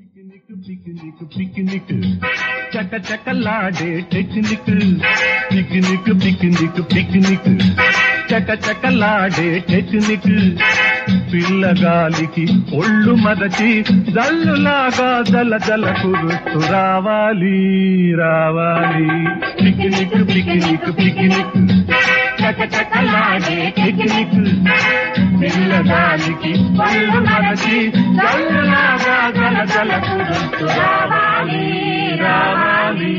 Picnic picnic picnic చక చకలాడే technique picnic picnic picnic చక చకలాడే టెక్నిక్ పిల్లగాలికి ఒళ్ళు మదచి జల్లులాగా జల జల కురుస్తూ రావాలి రావాలి పిక్నిక్ పిక్నిక్ పిక్నిక్ చక చకలాడే టెక్నిక్ పిల్లగాలికి ఒళ్ళు మదచి జల్లులాగా జల జల కురుస్తూ రావాలి రావాలి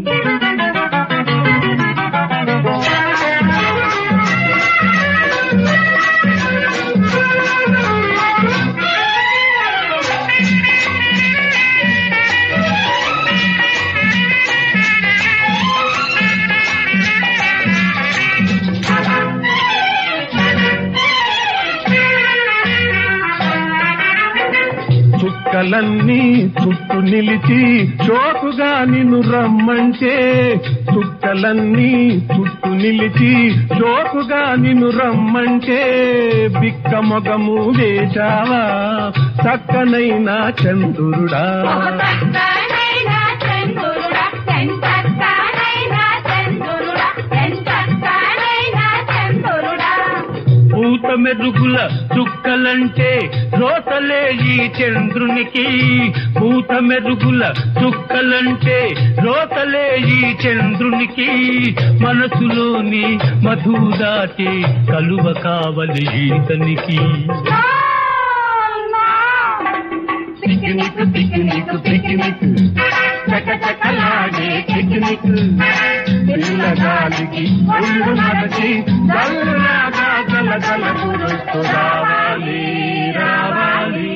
చుక్కలన్నీ చుట్టూ నిలిచి చోకుగా నిన్ను రమ్మంటే చుక్కలన్నీ చుట్టూ నిలిచి చోకుగా నిన్ను రమ్మంటే బిక్క మొగము వేశావా చక్కనైన చంద్రుడా ఎంతక్కనైనా చంద్రుడా, ఎంతక్కనైనా చంద్రుడా, ఎంతక్కనైనా చంద్రుడా. పూత మెరుగుల చుక్కలంటే రోతలే ఈ చంద్రునికి పూత మెరుగుల చుక్కలంటే రోతలే ఈ చంద్రునికి మనసులోని మధు దాటి కలువ కావలి ఈతనికి నా, నా. పిక్నిక్ పిక్నిక్ పిక్నిక్ చక చకలాడే పిక్నిక్ పిల్లగాలికి ఒళ్ళు మరచి చల్లగా జల జల కురుస్తూ రావాలి రావాలి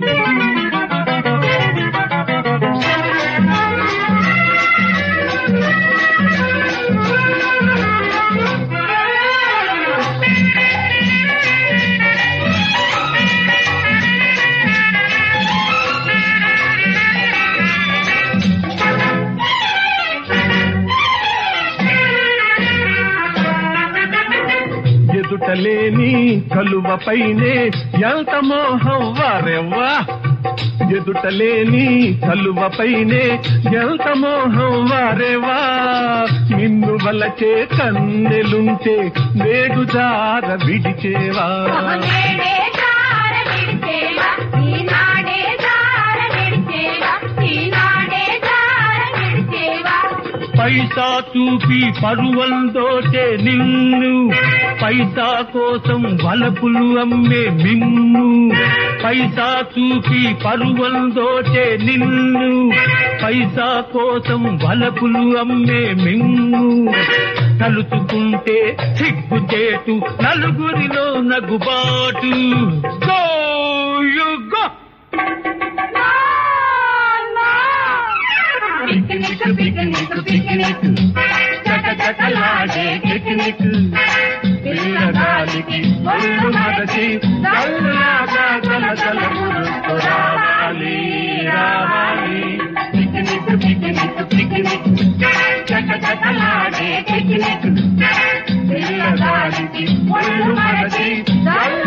ఎదుటలేని కలువపైనే ఎంత మోహం వారెవ్వా ఎదుటలేని కలువపైనే ఎంత మోహం వారేవా నిన్ను వలచే కన్నెలుంటే నేడు జార విడిచేవా నేడే జార విడిచేవా, ఈనాడే జార విడిచేవా, ఈనాడే జార విడిచేవా. పైసా చూపి పరువం దోచే నిన్ను పైసా కోసం వలపులు అమ్మే మిమ్ము పైసా చూపి పరువం దోచే నిన్ను పైసా కోసం వలపులు అమ్మే మిమ్ము తలుచుకుంటే సిగ్గుచేటు నలుగురిలో నగుబాటు గో యు గో నా, నా. పిక్నిక్ పిక్నిక్ పిక్నిక్ చక చకలాడే పిక్నిక్ పిల్లగాలికి ఒళ్ళు మరచి చల్లగా జల జల కురుస్తూ రావాలి రావాలి పిక్నిక్ పిక్నిక్ పిక్నిక్ చక చకలాడే పిక్నిక్ పిల్లగాలికి ఒళ్ళు మరచి చల్ల